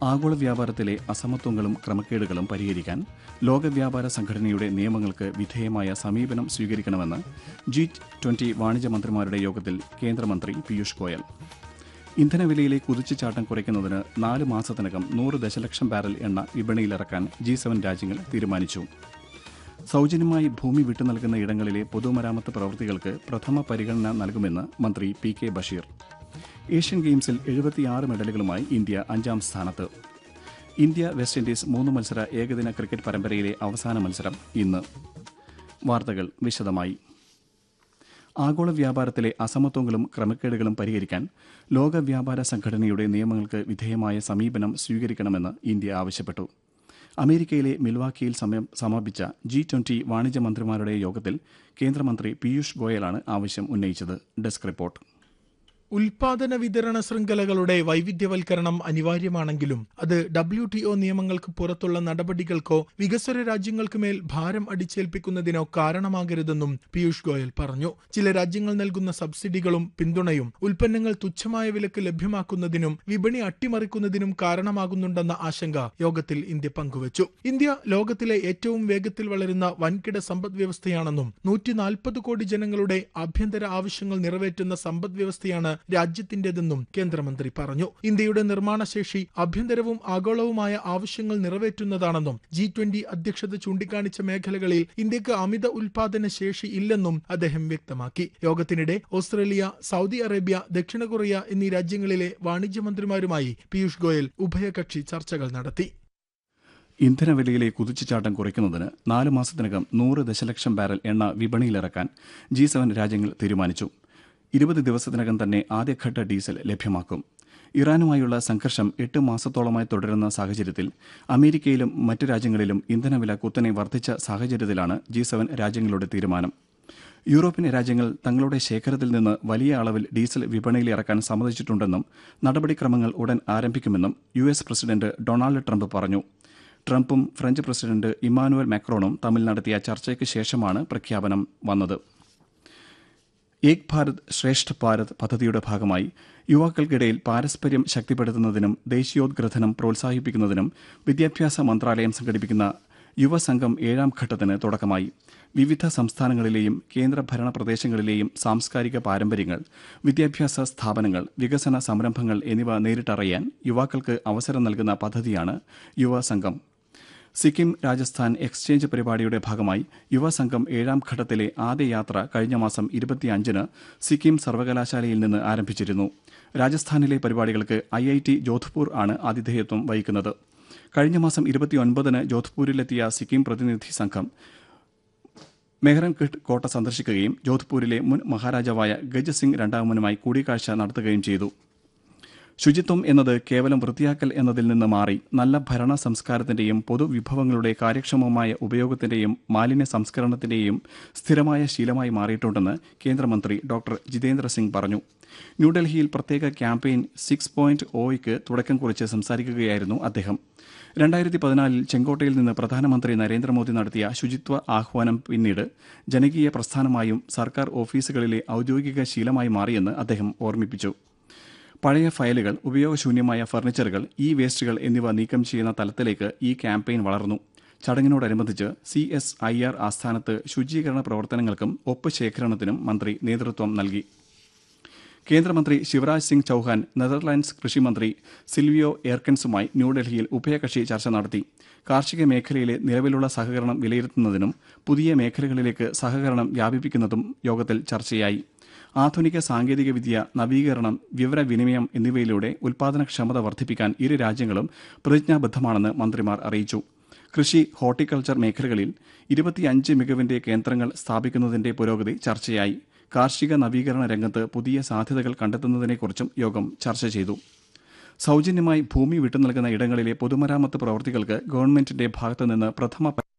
ആഗോള വ്യാപാരത്തിലെ അസമത്വങ്ങളും ക്രമക്കേടുകളും പരിഹരിക്കാൻ ലോക വ്യാപാര സംഘടനയുടെ നിയമങ്ങൾക്ക് വിധേയമായ സമീപനം സ്വീകരിക്കണമെന്ന് ജി ട്വന്റി വാണിജ്യ മന്ത്രിമാരുടെ യോഗത്തിൽ കേന്ദ്രമന്ത്രി പീയൂഷ് ഗോയൽ ഇന്ധനവിലയിലെ കുതിച്ചുചാട്ടം കുറയ്ക്കുന്നതിന് നാല് മാസത്തിനകം നൂറ് ദശലക്ഷം ബാരൽ എണ്ണ വിപണിയിലിറക്കാൻ ജി സെവൻ രാജ്യങ്ങൾ തീരുമാനിച്ചു സൗജന്യമായി ഭൂമി വിട്ടു നൽകുന്ന ഇടങ്ങളിലെ പൊതുമരാമത്ത് പ്രവൃത്തികൾക്ക് പ്രഥമ പരിഗണന നൽകുമെന്ന് മന്ത്രി പി കെ ബഷീർ ഏഷ്യൻ ഗെയിംസിൽ എഴുപത്തിയാറ് മെഡലുകളുമായി ഇന്ത്യ അഞ്ചാം സ്ഥാനത്ത് ഇന്ത്യ വെസ്റ്റ് ഇൻഡീസ് മൂന്ന് മത്സര ഏകദിന ക്രിക്കറ്റ് പരമ്പരയിലെ അവസാന മത്സരം ഇന്ന് വാർത്തകൾ വിശദമായി ആഗോള വ്യാപാരത്തിലെ അസമത്വങ്ങളും ക്രമക്കേടുകളും പരിഹരിക്കാൻ ലോക വ്യാപാര സംഘടനയുടെ നിയമങ്ങൾക്ക് വിധേയമായ സമീപനം സ്വീകരിക്കണമെന്ന് ഇന്ത്യ ആവശ്യപ്പെട്ടു അമേരിക്കയിലെ മിൽവാക്കിയിൽ സമയം സമാപിച്ച ജി ട്വന്റി വാണിജ്യ മന്ത്രിമാരുടെ യോഗത്തിൽ കേന്ദ്രമന്ത്രി പീയൂഷ് ഗോയലാണ് ആവശ്യം ഉന്നയിച്ചത് ഡെസ്ക് റിപ്പോർട്ട് ഉൽപാദന വിതരണ ശൃംഖലകളുടെ വൈവിധ്യവൽക്കരണം അനിവാര്യമാണെങ്കിലും അത് ഡബ്ല്യു ടി ഒ നിയമങ്ങൾക്ക് പുറത്തുള്ള നടപടികൾക്കോ വികസ്വര രാജ്യങ്ങൾക്ക് മേൽ ഭാരം അടിച്ചേൽപ്പിക്കുന്നതിനോ കാരണമാകരുതെന്നും പീയൂഷ് ഗോയൽ പറഞ്ഞു ചില രാജ്യങ്ങൾ നൽകുന്ന സബ്സിഡികളും പിന്തുണയും ഉൽപ്പന്നങ്ങൾ തുച്ഛമായ വിലക്ക് ലഭ്യമാക്കുന്നതിനും വിപണി അട്ടിമറിക്കുന്നതിനും കാരണമാകുന്നുണ്ടെന്ന ആശങ്ക യോഗത്തിൽ ഇന്ത്യ പങ്കുവച്ചു ഇന്ത്യ ലോകത്തിലെ ഏറ്റവും വേഗത്തിൽ വളരുന്ന വൻകിട സമ്പദ് വ്യവസ്ഥയാണെന്നും നൂറ്റി നാൽപ്പത് കോടി ജനങ്ങളുടെ ആഭ്യന്തര ആവശ്യങ്ങൾ നിറവേറ്റുന്ന സമ്പദ് വ്യവസ്ഥയാണ് രാജ്യത്തിന്റേതെന്നും കേന്ദ്രമന്ത്രി പറഞ്ഞു ഇന്ത്യയുടെ നിർമ്മാണശേഷി ആഭ്യന്തരവും ആഗോളവുമായ ആവശ്യങ്ങൾ നിറവേറ്റുന്നതാണെന്നും ജി ട്വന്റി അധ്യക്ഷത ചൂണ്ടിക്കാണിച്ച മേഖലകളിൽ ഇന്ത്യക്ക് അമിത ഉൽപാദന ശേഷി ഇല്ലെന്നും അദ്ദേഹം വ്യക്തമാക്കി യോഗത്തിനിടെ ഓസ്ട്രേലിയ സൗദി അറേബ്യ ദക്ഷിണ കൊറിയ എന്നീ രാജ്യങ്ങളിലെ വാണിജ്യമന്ത്രിമാരുമായി പീയൂഷ് ഗോയൽ ഉഭയകക്ഷി ചർച്ചകൾ നടത്തി ഇന്ധനവിലയിലെ കുതിച്ചുചാട്ടം കുറയ്ക്കുന്നതിന് നാല് മാസത്തിനകം നൂറ് ദശലക്ഷം ബാരൽ എണ്ണ വിപണിയിലിറക്കാൻ ജി സെവൻ രാജ്യങ്ങൾ തീരുമാനിച്ചു ഇരുപത് ദിവസത്തിനകം തന്നെ ആദ്യഘട്ട ഡീസൽ ലഭ്യമാക്കും ഇറാനുമായുള്ള സംഘർഷം എട്ട് മാസത്തോളമായി തുടരുന്ന സാഹചര്യത്തിൽ അമേരിക്കയിലും മറ്റ് രാജ്യങ്ങളിലും ഇന്ധനവില കുത്തനെ വർദ്ധിച്ച സാഹചര്യത്തിലാണ് ജി സെവൻ രാജ്യങ്ങളുടെ തീരുമാനം യൂറോപ്യൻ രാജ്യങ്ങൾ തങ്ങളുടെ ശേഖരത്തിൽ നിന്ന് വലിയ അളവിൽ ഡീസൽ വിപണിയിൽ ഇറക്കാൻ സമ്മതിച്ചിട്ടുണ്ടെന്നും നടപടിക്രമങ്ങൾ ഉടൻ ആരംഭിക്കുമെന്നും U S president Donald Trump പറഞ്ഞു ട്രംപും ഫ്രഞ്ച് പ്രസിഡന്റ് ഇമ്മാനുവൽ മാക്രോണും തമ്മിൽ നടത്തിയ ചർച്ചയ്ക്ക് ശേഷമാണ് പ്രഖ്യാപനം വന്നത് ഏക് ഭാരത് ശ്രേഷ്ഠ ഭാരത് പദ്ധതിയുടെ ഭാഗമായി യുവാക്കൾക്കിടയിൽ പാരസ്പര്യം ശക്തിപ്പെടുത്തുന്നതിനും ദേശീയോദ്ഗ്രഥനം പ്രോത്സാഹിപ്പിക്കുന്നതിനും വിദ്യാഭ്യാസ മന്ത്രാലയം സംഘടിപ്പിക്കുന്ന യുവസംഘം ഏഴാം ഘട്ടത്തിന് തുടക്കമായി വിവിധ സംസ്ഥാനങ്ങളിലെയും കേന്ദ്രഭരണ പ്രദേശങ്ങളിലെയും സാംസ്കാരിക പാരമ്പര്യങ്ങൾ വിദ്യാഭ്യാസ സ്ഥാപനങ്ങൾ വികസന സംരംഭങ്ങൾ എന്നിവ നേരിട്ടറിയാൻ യുവാക്കൾക്ക് അവസരം നൽകുന്ന പദ്ധതിയാണ് യുവസംഘം സിക്കിം രാജസ്ഥാൻ എക്സ്ചേഞ്ച് പരിപാടിയുടെ ഭാഗമായി യുവസംഘം ഏഴാം ഘട്ടത്തിലെ ആദ്യ യാത്ര കഴിഞ്ഞ മാസം ഇരുപത്തിയഞ്ചിന് സിക്കിം സർവകലാശാലയിൽ നിന്ന് ആരംഭിച്ചിരുന്നു രാജസ്ഥാനിലെ പരിപാടികൾക്ക് ഐ ഐ ടി ജോധ്പൂർ ആണ് ആതിഥേയത്വം വഹിക്കുന്നത് കഴിഞ്ഞ മാസം ഇരുപത്തിയൊൻപതിന് ജോധ്പൂരിലെത്തിയ സിക്കിം പ്രതിനിധി സംഘം മെഹ്റൻഗഡ് കോട്ട സന്ദർശിക്കുകയും ജോധ്പൂരിലെ മുൻ മഹാരാജാവായ ഗജ് സിംഗ് രണ്ടാമനുമായി കൂടിക്കാഴ്ച നടത്തുകയും ചെയ്തു ശുചിത്വം എന്നത് കേവലം വൃത്തിയാക്കൽ എന്നതിൽ നിന്ന് മാറി നല്ല ഭരണ സംസ്കാരത്തിന്റെയും പൊതുവിഭവങ്ങളുടെ കാര്യക്ഷമമായ ഉപയോഗത്തിന്റെയും മാലിന്യ സംസ്കരണത്തിന്റെയും സ്ഥിരമായ ശീലമായി മാറിയിട്ടുണ്ടെന്ന് കേന്ദ്രമന്ത്രി ഡോക്ടർ ജിതേന്ദ്ര സിംഗ് പറഞ്ഞു ന്യൂഡൽഹിയിൽ പ്രത്യേക ക്യാമ്പയിൻ സിക്സ് പോയിന്റ് ഒയ്ക്ക് തുടക്കം കുറിച്ച് സംസാരിക്കുകയായിരുന്നു അദ്ദേഹം രണ്ടായിരത്തി പതിനാലിൽ ചെങ്കോട്ടയിൽ നിന്ന് പ്രധാനമന്ത്രി നരേന്ദ്രമോദി നടത്തിയ ശുചിത്വ ആഹ്വാനം പിന്നീട് ജനകീയ പ്രസ്ഥാനമായും സർക്കാർ ഓഫീസുകളിലെ ഔദ്യോഗിക ശീലമായി മാറിയെന്ന് അദ്ദേഹം ഓർമ്മിപ്പിച്ചു പഴയ ഫയലുകൾ ഉപയോഗശൂന്യമായ ഫർണിച്ചറുകൾ ഇ വേസ്റ്റുകൾ എന്നിവ നീക്കം ചെയ്യുന്ന തലത്തിലേക്ക് ഈ ക്യാമ്പയിൻ വളർന്നു ചടങ്ങിനോടനുബന്ധിച്ച് സി എസ് ഐ ആർ ആസ്ഥാനത്ത് ശുചീകരണ പ്രവർത്തനങ്ങൾക്കും ഒപ്പ് ശേഖരണത്തിനും മന്ത്രി നേതൃത്വം നൽകി കേന്ദ്രമന്ത്രി ശിവരാജ് സിംഗ് ചൌഹാൻ നെതർലാൻഡ്സ് കൃഷിമന്ത്രി സിൽവിയോ എയർക്കൻസുമായി ന്യൂഡൽഹിയിൽ ഉഭയകക്ഷി ചർച്ച നടത്തി കാർഷിക മേഖലയിലെ നിലവിലുള്ള സഹകരണം വിലയിരുത്തുന്നതിനും പുതിയ മേഖലകളിലേക്ക് സഹകരണം വ്യാപിപ്പിക്കുന്നതും യോഗത്തിൽ ചർച്ചയായി ആധുനിക സാങ്കേതികവിദ്യ നവീകരണം വിവരവിനിമയം എന്നിവയിലൂടെ ഉൽപാദനക്ഷമത വർദ്ധിപ്പിക്കാൻ ഇരു രാജ്യങ്ങളും പ്രതിജ്ഞാബദ്ധമാണെന്ന് മന്ത്രിമാർ അറിയിച്ചു കൃഷി ഹോർട്ടിക്കൾച്ചർ മേഖലകളിൽ ഇരുപത്തിയഞ്ച് മികവിന്റെ കേന്ദ്രങ്ങൾ സ്ഥാപിക്കുന്നതിന്റെ പുരോഗതി ചർച്ചയായി കാർഷിക നവീകരണ രംഗത്ത് പുതിയ സാധ്യതകൾ കണ്ടെത്തുന്നതിനെക്കുറിച്ചും യോഗം ചർച്ച ചെയ്തു സൗജന്യമായി ഭൂമി വിട്ടു നൽകുന്ന ഇടങ്ങളിലെ പൊതുമരാമത്ത് പ്രവൃത്തികൾക്ക് ഗവൺമെന്റിന്റെ ഭാഗത്തുനിന്ന് പ്രഥമ